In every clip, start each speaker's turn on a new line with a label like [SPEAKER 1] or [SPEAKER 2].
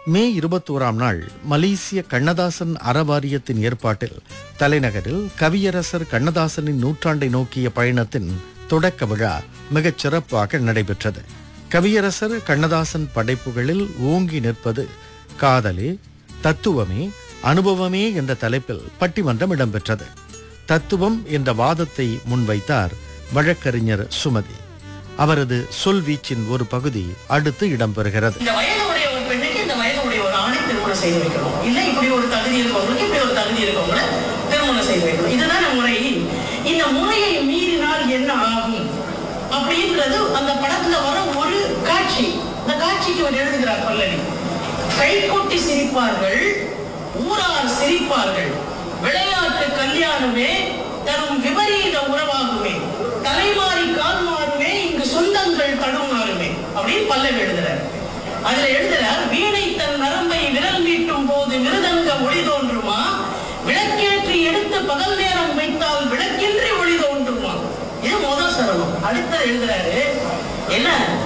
[SPEAKER 1] மே இருபத்தோராம் நாள் மலேசிய கண்ணதாசன் அறவாரியத்தின் ஏற்பாட்டில் தலைநகரில் கவியரசர் கண்ணதாசனின் நூற்றாண்டை நோக்கிய பயணத்தின் தொடக்க விழா மிகச் சிறப்பாக நடைபெற்றது கவியரசர் கண்ணதாசன் படைப்புகளில் ஓங்கி நிற்பது காதலே தத்துவமே அனுபவமே என்ற தலைப்பில் பட்டிமன்றம் இடம்பெற்றது தத்துவம் என்ற வாதத்தை முன்வைத்தார் வழக்கறிஞர் சுமதி அவரது சொல்வீச்சின் ஒரு பகுதி அடுத்து இடம்பெறுகிறது
[SPEAKER 2] இந்த வயது உடைய ஒரு பெண்ணுக்கு இந்த வயது உடைய ஒரு ஆணை திருமணம் செய்து வைக்கணும் இல்ல இப்படி ஒரு தகுதி இருக்கவங்களுக்கு இப்படி ஒரு தகுதி இருக்கவங்கள திருமணம் செய்து வைக்கணும் இதுதான முறை இந்த முறையை மீறினால் என்ன ஆகும் அப்படின்றது அந்த படத்துல வர ஒரு காட்சி இந்த காட்சிக்கு அவர் எழுதுகிறார் பல்லவி கைகொட்டி சிரிப்பார்கள் ஊரார் சிரிப்பார்கள் விளையாட்டு கல்யாணமே தரும் விபரீத உறவாகுமே தலைமாறி கால் மாறுமே இங்கு சொந்தங்கள் தடுமாறுமே அப்படின்னு பல்லவி எழுதுறார் அதுல எழுதுறார் வீணை தன் நரம்பை விரல் மீட்டும் போது மிருதங்க ஒளி தோன்றுமா விளக்கேற்றி எடுத்து பகல் நேரம் வைத்தால் விளக்கின்றி ஒளி தோன்றுமா இது முதல் சரணம் அடுத்த எழுதுறாரு என்ன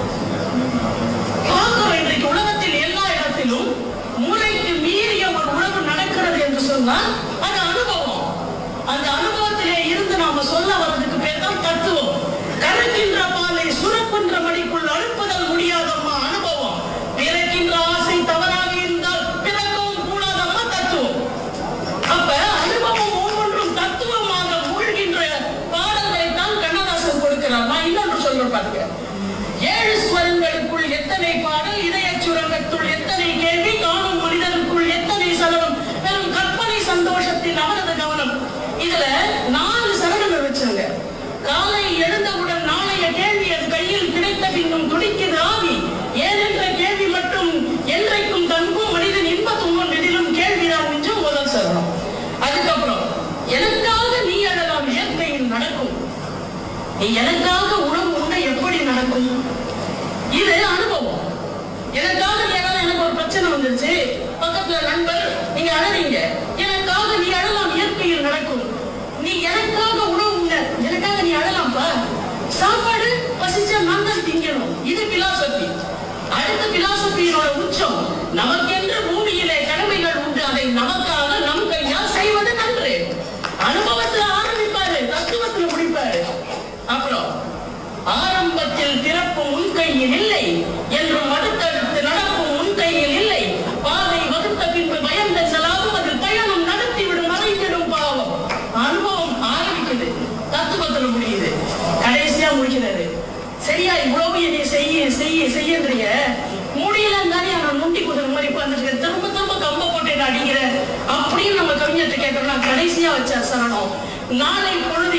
[SPEAKER 2] பார்க்கிறோம் இன்றைக்கு உலகத்தில் எல்லா இடத்திலும் மூளைக்கு மீறிய ஒரு உறவு நடக்கிறது என்று சொன்னால் அது அனுபவம் அந்த அனுபவத்திலே இருந்து நாம சொல்ல வர்றதுக்கு பேர் தான் தத்துவம் கருக்கின்ற பாலை சுரக்கின்ற மணிக்குள் அனுப்புதல் முடியாதம்மா அனுபவம் பிறக்கின்ற ஆசை தவறாக இருந்தால் பிறக்கவும் கூடாதம்மா தத்துவம் அப்ப அனுபவம் ஒவ்வொன்றும் தத்துவமாக மூழ்கின்ற பாடல்களை தான் கண்ணதாசன் கொடுக்கிறார் நான் இன்னொன்று சொல்றேன் பாருங்க ஏழு ஸ்வரங்களுக்குள் எத்தனை பாடல் இதய சுரங்கத்துள் எத்தனை கேள்வி காணும் மனிதனுக்குள் எத்தனை சலனம் வெறும் கற்பனை சந்தோஷத்தின் அவரது கவனம் இதுல நாலு சரணங்கள் வச்சாங்க காலை எழுந்தவுடன் நாளைய கேள்வி அது கையில் கிடைத்த பின்னும் துடிக்குது ஆவி ஏனென்ற கேள்வி மட்டும் என்றைக்கும் தன்பும் மனிதன் இன்ப துன்பம் எதிலும் கேள்விதான் மிஞ்சும் முதல் சரணம் அதுக்கப்புறம் எனக்காக நீ அழலாம் இயற்கையில் நடக்கும் நீ எனக்காக உணவு உண்ண எப்படி நடக்கும் இது அனுபவம் எனக்காக நீ அழலாம் எனக்கு ஒரு பிரச்சனை வந்துருச்சு பக்கத்துல நண்பர் நீங்க அழறீங்க எனக்காக நீ அழலாம் இயற்கையில் நடக்கும் நீ எனக்காக உணவு உண்ண எனக்காக நீ அழலாம்ப்பா சாப்பாடு பசிச்சா நான் தான் திங்கணும் இது பிலாசபி அடுத்த பிலாசபியினோட உச்சம் நமக்கென்று பூமியிலே கடமைகள் உண்டு அதை நமக்காக நம் கையால் செய்வது நன்று அனுபவத்துல ஆரம்பிப்பாரு தத்துவத்துல முடிப்பாரு அப்புறம் ஆரம்பத்தில் பிறப்பும் உன் கையில் இல்லை என்றும் அடுத்தடுத்து நடப்பும் உன் கையில் இல்லை பாதை வகுத்த பின்பு பயந்த செலாவும் அது பயணம் நடத்திவிடும் மறைந்திடும் பாவம் அனுபவம் ஆரம்பிக்குது தத்துவத்துல முடியுது கடைசியா முடிக்கிறாரு சரியா இவ்வளவு என்னை செய்ய செய்ய செய்யன்றீங்க முடியலன்னு தானே நான் நுண்டி குதிரை மாதிரி உட்காந்துருக்கேன் திரும்ப திரும்ப கம்ப போட்டு என்ன அடிக்கிற அப்படின்னு நம்ம கவிஞர்கிட்ட கேட்கறோம்னா கடைசியா வச்ச சரணம் நாளை பொழுது